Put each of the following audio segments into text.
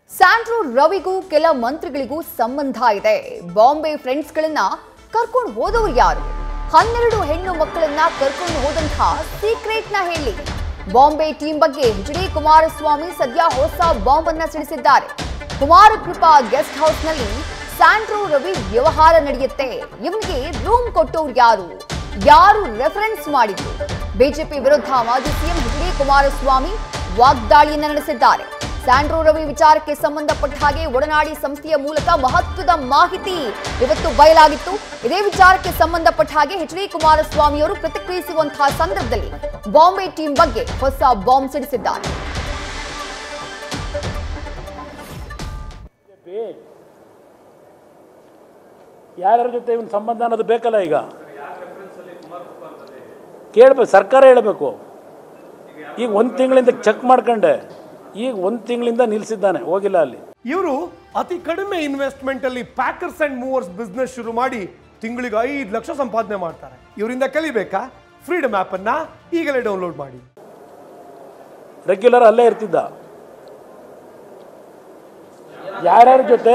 ಸ್ಯಾಂಡ್ರೋ ರವಿಗೂ ಕೆಲ ಮಂತ್ರಿಗಳಿಗೂ ಸಂಬಂಧ ಇದೆ ಬಾಂಬೆ ಫ್ರೆಂಡ್ಸ್ಗಳನ್ನ ಕರ್ಕೊಂಡು ಹೋದವ್ರು ಯಾರು ಹನ್ನೆರಡು ಹೆಣ್ಣು ಮಕ್ಕಳನ್ನ ಕರ್ಕೊಂಡು ಹೋದಂತಹ ಸೀಕ್ರೆಟ್ ನ ಹೇಳಿ ಬಾಂಬೆ ಟೀಮ್ ಬಗ್ಗೆ ಎಚ್ ಡಿ ಕುಮಾರಸ್ವಾಮಿ ಸದ್ಯ ಹೊಸ ಬಾಂಬ್ ಅನ್ನ ಸಿಡಿಸಿದ್ದಾರೆ ಕುಮಾರ ಕೃಪಾ ಗೆಸ್ಟ್ ಹೌಸ್ ನಲ್ಲಿ ಸ್ಯಾಂಡ್ರೋ ರವಿ ವ್ಯವಹಾರ ನಡೆಯುತ್ತೆ ಇವನಿಗೆ ರೂಮ್ ಕೊಟ್ಟವ್ರು ಯಾರು ಯಾರು ರೆಫರೆನ್ಸ್ ಮಾಡಿದ್ರು ಬಿಜೆಪಿ ವಿರುದ್ಧ ಮಾಜಿ ಸಿಎಂ ಎಚ್ ಡಿ ಕುಮಾರಸ್ವಾಮಿ ವಾಗ್ದಾಳಿಯನ್ನ ನಡೆಸಿದ್ದಾರೆ ಸ್ಯಾಂಡ್ರೋ ರವಿ ವಿಚಾರಕ್ಕೆ ಸಂಬಂಧಪಟ್ಟ ಹಾಗೆ ಒಡನಾಡಿ ಸಂಸ್ಥೆಯ ಮೂಲಕ ಮಹತ್ವದ ಮಾಹಿತಿ ಇವತ್ತು ಬಯಲಾಗಿತ್ತು ಇದೇ ವಿಚಾರಕ್ಕೆ ಸಂಬಂಧಪಟ್ಟ ಹಾಗೆ ಎಚ್ ಡಿ ಕುಮಾರಸ್ವಾಮಿ ಅವರು ಪ್ರತಿಕ್ರಿಯಿಸುವಂತಹ ಸಂದರ್ಭದಲ್ಲಿ ಬಾಂಬೆ ಟೀಮ್ ಬಗ್ಗೆ ಹೊಸ ಬಾಂಬ್ ಸಿಡಿಸಿದ್ದಾರೆ ಯಾರ್ಯಾರ ಜೊತೆ ಇವನ್ ಸಂಬಂಧ ಅನ್ನೋದು ಬೇಕಲ್ಲ ಈಗ ಕೇಳ್ಬೇಕು ಸರ್ಕಾರ ಹೇಳಬೇಕು ಈಗ ಒಂದು ತಿಂಗಳಿಂದ ಚೆಕ್ ಮಾಡ್ಕೊಂಡೆ ಈಗ ಒಂದು ತಿಂಗಳಿಂದ ನಿಲ್ಲಿಸಿದ್ದಾನೆ ಹೋಗಿಲ್ಲ ಅಲ್ಲಿ ಇವರು ಅತಿ ಕಡಿಮೆ ಇನ್ವೆಸ್ಟ್ಮೆಂಟ್ ಅಲ್ಲಿ ಪ್ಯಾಕರ್ಸ್ ಅಂಡ್ ಮೂವರ್ಸ್ ಬಿಸ್ನೆಸ್ ಶುರು ಮಾಡಿ ತಿಂಗಳಿಗೆ ಐದು ಲಕ್ಷ ಸಂಪಾದನೆ ಮಾಡ್ತಾರೆ ಇವರಿಂದ ಕಲಿಬೇಕಾ ಫ್ರೀಡಮ್ ಆಪ್ ಅನ್ನ ಈಗಲೇ ಡೌನ್ಲೋಡ್ ಮಾಡಿ ರೆಗ್ಯುಲರ್ ಅಲ್ಲೇ ಇರ್ತಿದ್ದ ಯಾರ್ಯಾರ ಜೊತೆ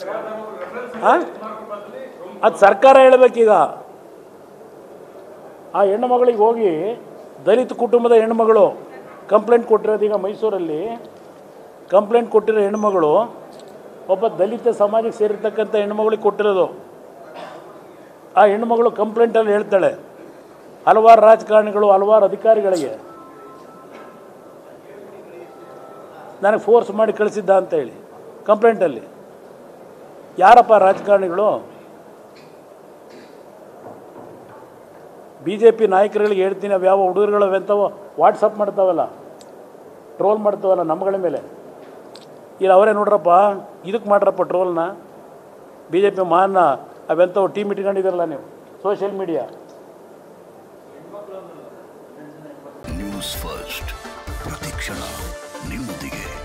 ಅದು ಸರ್ಕಾರ ಹೇಳ್ಬೇಕೀಗ ಆ ಹೆಣ್ಣು ಮಗಳಿಗೆ ಹೋಗಿ ದಲಿತ ಕುಟುಂಬದ ಹೆಣ್ಮಗಳು ಕಂಪ್ಲೇಂಟ್ ಕೊಟ್ಟಿರೋದು ಈಗ ಮೈಸೂರಲ್ಲಿ ಕಂಪ್ಲೇಂಟ್ ಕೊಟ್ಟಿರೋ ಹೆಣ್ಮಗಳು ಒಬ್ಬ ದಲಿತ ಸಮಾಜಕ್ಕೆ ಸೇರಿರ್ತಕ್ಕಂಥ ಹೆಣ್ಮಗಳಿಗೆ ಕೊಟ್ಟಿರೋದು ಆ ಹೆಣ್ಮಗಳು ಕಂಪ್ಲೇಂಟಲ್ಲಿ ಹೇಳ್ತಾಳೆ ಹಲವಾರು ರಾಜಕಾರಣಿಗಳು ಹಲವಾರು ಅಧಿಕಾರಿಗಳಿಗೆ ನನಗೆ ಫೋರ್ಸ್ ಮಾಡಿ ಕಳಿಸಿದ್ದ ಅಂತ ಹೇಳಿ ಕಂಪ್ಲೇಂಟಲ್ಲಿ ಯಾರಪ್ಪ ರಾಜಕಾರಣಿಗಳು ಬಿ ಜೆ ಪಿ ನಾಯಕರುಗಳಿಗೆ ಹೇಳ್ತೀನಿ ಅವು ಯಾವ ಹುಡುಗರುಗಳು ಅವೆಂಥವು ವಾಟ್ಸಪ್ ಮಾಡ್ತಾವಲ್ಲ ಟ್ರೋಲ್ ಮಾಡ್ತಾವಲ್ಲ ನಮ್ಮಗಳ ಮೇಲೆ ಇಲ್ಲ ಅವರೇ ನೋಡ್ರಪ್ಪ ಇದಕ್ಕೆ ಮಾಡ್ರಪ್ಪ ಟ್ರೋಲ್ನ ಬಿ ಜೆ ಪಿ ಮಾನ ಅವೆಂಥವು ಟೀಮ್ ಇಟ್ಕೊಂಡಿದ್ದೀರಲ್ಲ ನೀವು ಸೋಷಿಯಲ್ ಮೀಡಿಯಾ ನ್ಯೂಸ್ ಫಸ್ಟ್ ಪ್ರತಿಕ್ಷಣ ನಿಮ್ಮೊಂದಿಗೆ